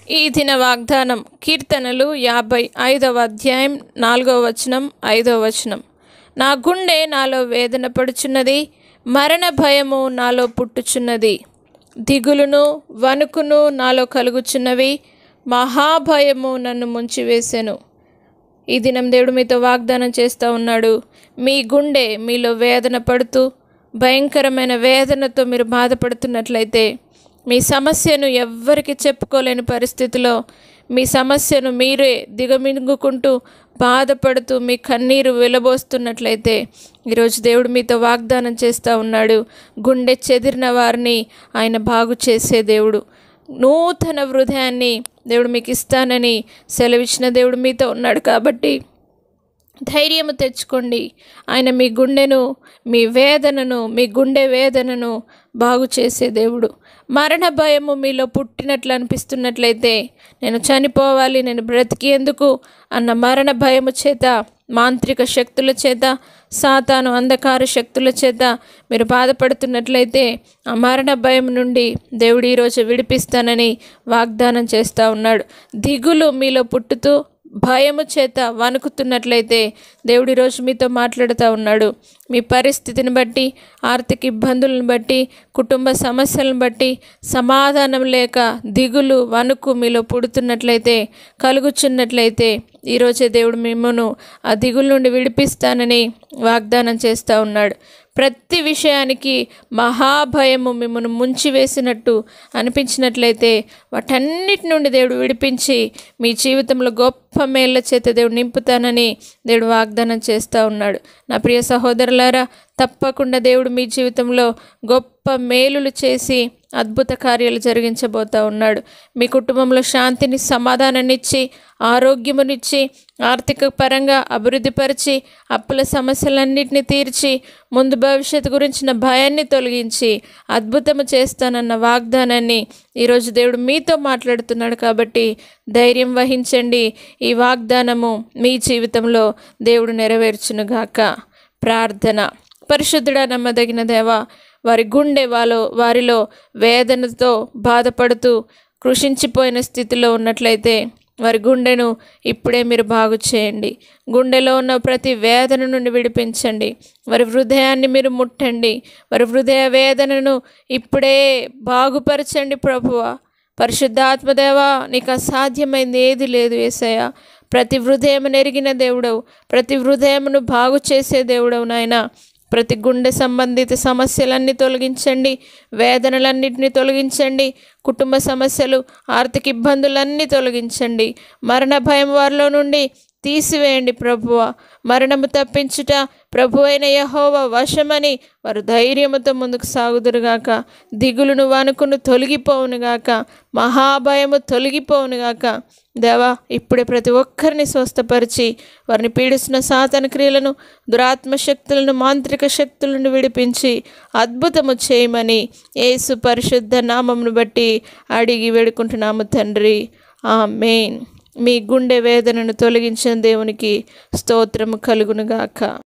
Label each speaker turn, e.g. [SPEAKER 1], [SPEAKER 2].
[SPEAKER 1] ఈ దిన వాగ్దానం కీర్తనలు యాభై ఐదవ అధ్యాయం నాలుగవ వచనం ఐదవ వచనం నా గుండె నాలో వేదన పడుచున్నది మరణ భయము నాలో పుట్టుచున్నది దిగులును వణుకును నాలో కలుగుచున్నవి మహాభయము నన్ను ముంచివేసెను ఈ దినం దేవుడు మీతో వాగ్దానం చేస్తూ ఉన్నాడు మీ గుండె మీలో వేదన పడుతూ భయంకరమైన వేదనతో మీరు బాధపడుతున్నట్లయితే మీ సమస్యను ఎవ్వరికి చెప్పుకోలేని పరిస్థితిలో మీ సమస్యను మీరే దిగమింగుకుంటూ బాధపడుతూ మీ కన్నీరు వెలబోస్తున్నట్లయితే ఈరోజు దేవుడు మీతో వాగ్దానం చేస్తూ ఉన్నాడు గుండె చెదిరిన వారిని ఆయన బాగు చేసే దేవుడు నూతన హృదయాన్ని దేవుడు మీకు ఇస్తానని సెలవిచ్చిన దేవుడు మీతో ఉన్నాడు కాబట్టి ధైర్యము తెచ్చుకోండి ఆయన మీ గుండెను మీ వేదనను మీ గుండె వేదనను బాగు చేసే దేవుడు మరణ భయము మీలో పుట్టినట్లు అనిపిస్తున్నట్లయితే నేను చనిపోవాలి నేను బ్రతికి ఎందుకు అన్న మరణ భయము చేత మాంత్రిక శక్తుల చేత సాతాను అంధకార శక్తుల చేత మీరు బాధపడుతున్నట్లయితే ఆ మరణ భయం నుండి దేవుడు ఈరోజు విడిపిస్తానని వాగ్దానం చేస్తూ ఉన్నాడు దిగులు మీలో పుట్టుతూ భయము చేత వణుకుతున్నట్లయితే దేవుడు ఈరోజు మీతో మాట్లాడుతూ ఉన్నాడు మీ పరిస్థితిని బట్టి ఆర్థిక ఇబ్బందులను బట్టి కుటుంబ సమస్యలను బట్టి సమాధానం లేక దిగులు వణుకు మీలో పుడుతున్నట్లయితే కలుగుచున్నట్లయితే ఈరోజే దేవుడు మిమ్మను ఆ దిగుల నుండి విడిపిస్తానని వాగ్దానం చేస్తూ ఉన్నాడు ప్రతి విషయానికి మహాభయము మిమ్మల్ని ముంచివేసినట్టు అనిపించినట్లయితే వాటన్నిటి నుండి దేవుడు విడిపించి మీ జీవితంలో గొప్ప మేళ్ళ చేత దేవుడు నింపుతానని దేవుడు వాగ్దానం చేస్తూ ఉన్నాడు నా ప్రియ సహోదరులారా తప్పకుండా దేవుడు మీ జీవితంలో గొప్ప మేలులు చేసి అద్భుత కార్యాలు జరిగించబోతూ ఉన్నాడు మీ కుటుంబంలో శాంతిని సమాధానాన్నిచ్చి ఆరోగ్యమునిచ్చి ఆర్థిక పరంగా అభివృద్ధిపరిచి అప్పుల సమస్యలన్నింటినీ తీర్చి ముందు భవిష్యత్తు గురించిన భయాన్ని తొలగించి అద్భుతము చేస్తానన్న వాగ్దానాన్ని ఈరోజు దేవుడు మీతో మాట్లాడుతున్నాడు కాబట్టి ధైర్యం వహించండి ఈ వాగ్దానము మీ జీవితంలో దేవుడు నెరవేర్చునుగాక ప్రార్థన పరిశుద్ధుడా నమ్మదగిన దేవా వారి గుండె వాలో వారిలో వేదనతో బాధపడుతూ కృషించిపోయిన స్థితిలో ఉన్నట్లయితే వారి గుండెను ఇప్పుడే మీరు బాగు చేయండి గుండెలో ఉన్న ప్రతి వేదన నుండి విడిపించండి వారి హృదయాన్ని మీరు ముట్టండి వారి హృదయ వేదనను ఇప్పుడే బాగుపరచండి ప్రభువ పరిశుద్ధాత్మదేవా నీకు అసాధ్యమైంది ఏది లేదు ఏసయ్య ప్రతి హృదయమును ఎరిగిన దేవుడవు ప్రతి హృదయమును బాగు చేసే దేవుడవు నాయన ప్రతి గుండె సంబంధిత సమస్యలన్నీ తొలగించండి వేదనలన్నింటినీ తొలగించండి కుటుంబ సమస్యలు ఆర్థిక ఇబ్బందులన్నీ తొలగించండి మరణ భయం వారిలో నుండి తీసివేయండి ప్రభువ మరణము తప్పించుట ప్రభు అయిన యహోవ వశమని వారు ధైర్యముతో ముందుకు సాగుదురుగాక దిగులును వణుకును తొలగిపోవునుగాక మహాభయము తొలగిపోవునుగాక దేవా ఇప్పుడే ప్రతి ఒక్కరిని స్వస్థపరిచి వారిని పీడిస్తున్న సాతన క్రియలను దురాత్మ శక్తులను మాంత్రిక శక్తులను విడిపించి అద్భుతము చేయమని యేసు పరిశుద్ధ నామమును బట్టి అడిగి వేడుకుంటున్నాము తండ్రి ఆ మెయిన్ మీ గుండె వేదనను తొలగించిన దేవునికి స్తోత్రము కలుగునుగాక